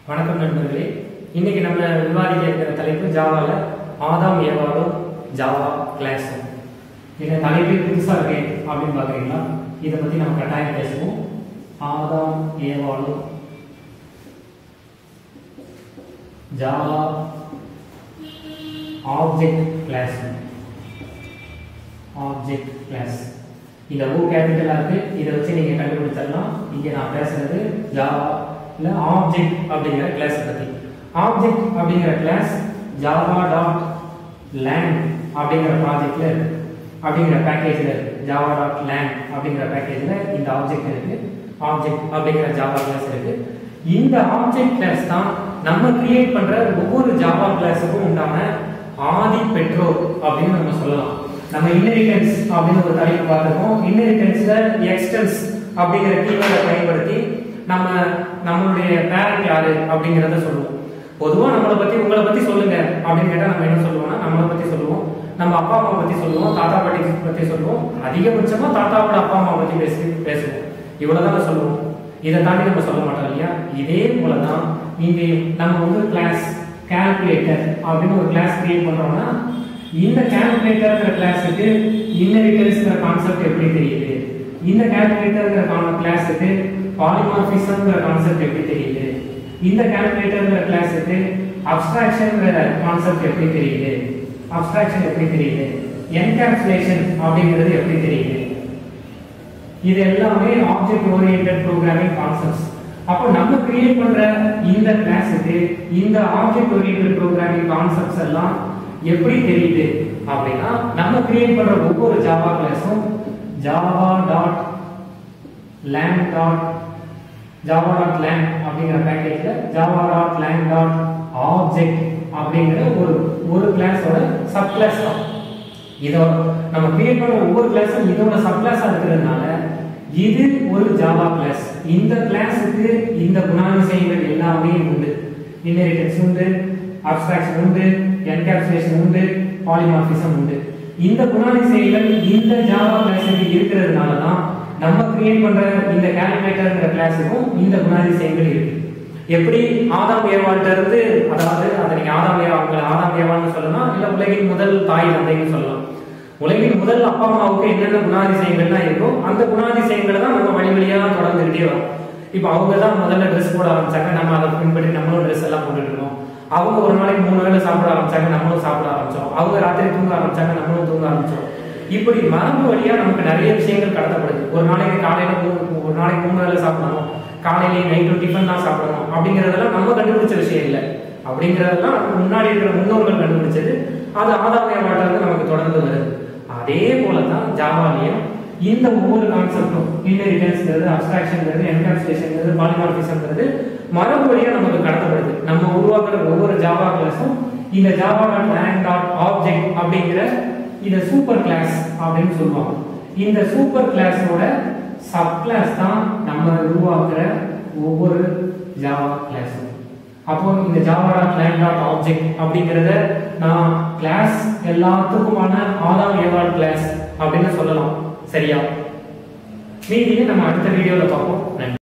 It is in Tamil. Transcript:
வணக்கம் நண்பர்களே இன்னைக்கு நம்ம விவாதிக்க இருக்கிற தலைப்பு ஜாவால ஆதாம் ஏவாலும் ஜாவா கிளாஸ் இந்த தலைப்பே புதுசா இருக்கே அப்படின்னு பாக்குறீங்களா இதை பத்தி நம்ம கட்டாயம் பேசுவோம் ஆதாம் ஏவாலும் Java object class object class இந்த ஓ கேபிட்டலா இருக்கு இதை வச்சு நீங்க கண்டுபிடிச்சிடலாம் இங்க நான் பேசுறது ஜாவால ஆப்ஜெக்ட் அப்படிங்கிற கிளாஸ் பத்தி ஆப்ஜெக்ட் அப்படிங்கிற கிளாஸ் ஜாவா டாட் லேண்ட் அப்படிங்கிற ப்ராஜெக்ட்ல இருக்கு அப்படிங்கிற பேக்கேஜ்ல இருக்கு ஜாவா டாட் லேண்ட் அப்படிங்கிற பேக்கேஜ்ல இந்த ஆப்ஜெக்ட் இருக்கு ஆப்ஜெக்ட் அப்படிங்கிற ஜாவா கிளாஸ் இருக்கு இந்த ஆப்ஜெக்ட் கிளாஸ் தான் நம்ம கிரியேட் பண்ற ஒவ்வொரு ஜாவா கிளாஸுக்கும் உண்டான ஆதி பெற்றோர் அப்படின்னு நம்ம சொல்லலாம் நம்ம இன்ஹெரிட்டன்ஸ் அப்படின்னு ஒரு தலைப்பு பார்த்திருக்கோம் இன்ஹெரிட்டன்ஸ்ல எக்ஸ்டென்ஸ் அப்படிங்கிற கீவேர்டை பயன்படுத்தி நம்ம நம்மளுடைய பேரண்ட் யாரு அப்படிங்கறத சொல்லுவோம் பொதுவா நம்மளை பத்தி உங்களை பத்தி சொல்லுங்க அப்படின்னு கேட்டா நம்ம என்ன சொல்லுவோம்னா நம்மளை பத்தி சொல்லுவோம் நம்ம அப்பா அம்மா பத்தி சொல்லுவோம் தாத்தா பாட்டி பத்தி சொல்லுவோம் அதிகபட்சமா தாத்தாவோட அப்பா அம்மா பத்தி பேசி பேசுவோம் இவ்வளவுதான் சொல்லுவோம் இதை தாண்டி நம்ம சொல்ல மாட்டோம் இல்லையா இதே போலதான் இங்கே நம்ம வந்து கிளாஸ் கால்குலேட்டர் அப்படின்னு ஒரு கிளாஸ் கிரியேட் பண்றோம்னா இந்த கால்குலேட்டர்ங்கிற கிளாஸுக்கு இன்ஹெரிட்டன்ஸ்ங்கிற கான்செப்ட் எப்படி தெரியுது இந்த கால்குலேட்டர்ங்கிற கிளாஸுக்கு பாலிமார்பிசம்ங்கிற கான்செப்ட் எப்படி தெரியுது இந்த கால்குலேட்டர்ங்கிற கிளாஸுக்கு அப்ஸ்ட்ராக்ஷன்ங்கிற கான்செப்ட் எப்படி தெரியுது அப்ஸ்ட்ராக்ஷன் எப்படி தெரியுது என்கேப்சுலேஷன் அப்படிங்கிறது எப்படி தெரியுது இது எல்லாமே ஆப்ஜெக்ட் ஓரியன்டட் ப்ரோக்ராமிங் கான்செப்ட்ஸ் அப்போ நம்ம கிரியேட் பண்ற இந்த கிளாஸுக்கு இந்த ஆப்ஜெக்ட் ஓரியன்டட் ப்ரோக்ராமிங் கான்செப்ட்ஸ் எல்லாம் எப்படி தெரியுது அப்படின்னா நம்ம கிரியேட் பண்ற ஒவ்வொரு ஜாவா கிளாஸும் Java dot lang dot Java dot lang அப்படிங்கிற பேக்கேஜ்ல Java dot lang dot object அப்படிங்கிற ஒரு ஒரு கிளாஸோட சப் கிளாஸ் தான் இதோ நம்ம கிரியேட் பண்ண ஒவ்வொரு கிளாஸும் இதோட சப் கிளாஸா இருக்கிறதுனால இது ஒரு ஜாவா கிளாஸ் இந்த கிளாஸுக்கு இந்த குணாதிசயங்கள் எல்லாமே உண்டு இன்ஹெரிட்டன்ஸ் உண்டு அப்ஸ்ட்ராக்ஷன் உண்டு என்கேப்சுலேஷன் உண்டு பாலிமார்பிசம் உண்டு இந்த குணாதிசயங்கள் இந்த ஜாவா கிளாஸுக்கு இருக்கிறதுனால தான் நம்ம கிரியேட் பண்ற இந்த கால்குலேட்டர்ங்கிற கிளாஸுக்கும் இந்த குணாதிசயங்கள் இருக்கு எப்படி ஆதாம் ஏவாள்கிட்ட இருந்து அதாவது அதை நீங்க ஆதாம் ஏவா அவங்களை ஆதாம் ஏவான்னு சொல்லலாம் இல்ல உலகின் முதல் தாய் தந்தைன்னு சொல்லலாம் உலகின் முதல் அப்பா அம்மாவுக்கு என்னென்ன குணாதிசயங்கள்லாம் இருக்கோ அந்த குணாதிசயங்களை தான் நம்ம வழி வழியா தொடர்ந்துகிட்டே வரோம் இப்போ அவங்க தான் முதல்ல ட்ரெஸ் போட ஆரம்பிச்சாங்க நம்ம அதை பின்பற்றி நம்மளும் ட்ரெஸ் எல்லாம் போட்டுட்டு இருக்கோம் அவங்க ஒரு நாளைக்கு மூணு வேளை சாப்பிட ஆரம்பிச்சாங்க நம்மளும் சாப்பிட ஆரம்பிச்சோம் அவங்க ராத்திரி தூங்க ஆரம்பிச்சாங்க நம்மளும் தூங்க ஆரம்பிச்சோம் இப்படி மரபு வழியா நமக்கு நிறைய விஷயங்கள் கடத்தப்படுது ஒரு நாளைக்கு காலையில மூணு ஒரு நாளைக்கு மூணு வேளை சாப்பிடணும் காலையிலேயே நைட்டு டிஃபன் தான் சாப்பிடணும் அப்படிங்கறதெல்லாம் நம்ம கண்டுபிடிச்ச விஷயம் இல்லை அப்படிங்கறதெல்லாம் நமக்கு முன்னாடி இருக்கிற முன்னோர்கள் கண்டுபிடிச்சது அது ஆதார வந்து நமக்கு தொடர்ந்து வருது அதே போலதான் ஜாவாலையும் இந்த ஒவ்வொரு கான்செப்டும் இன்ஹெரிட்டன்ஸ்ங்கிறது அப்ஸ்ட்ராக்ஷன்ங்கிறது என்காப்சுலேஷன்ங்கிறது பாலிமார்பிசம்ங்கிறது மரபு வழியா நமக்கு கடத்தப்படுது நம்ம உருவாக்குற ஒவ்வொரு ஜாவா கிளாஸும் இந்த Java dot lang dot object அப்படிங்கிற இத சூப்பர் கிளாஸ் அப்படின்னு சொல்லுவாங்க இந்த சூப்பர் கிளாஸோட சப் கிளாஸ் தான் நம்ம உருவாக்குற ஒவ்வொரு ஜாவா கிளாஸும் அப்போ இந்த Java dot lang dot object அப்படிங்கிறத நான் கிளாஸ் எல்லாத்துக்குமான ஆதாம் ஏவாள் கிளாஸ் அப்படின்னு சொல்லலாம் சரியா மீதியை நம்ம அடுத்த வீடியோல பார்ப்போம் நன்றி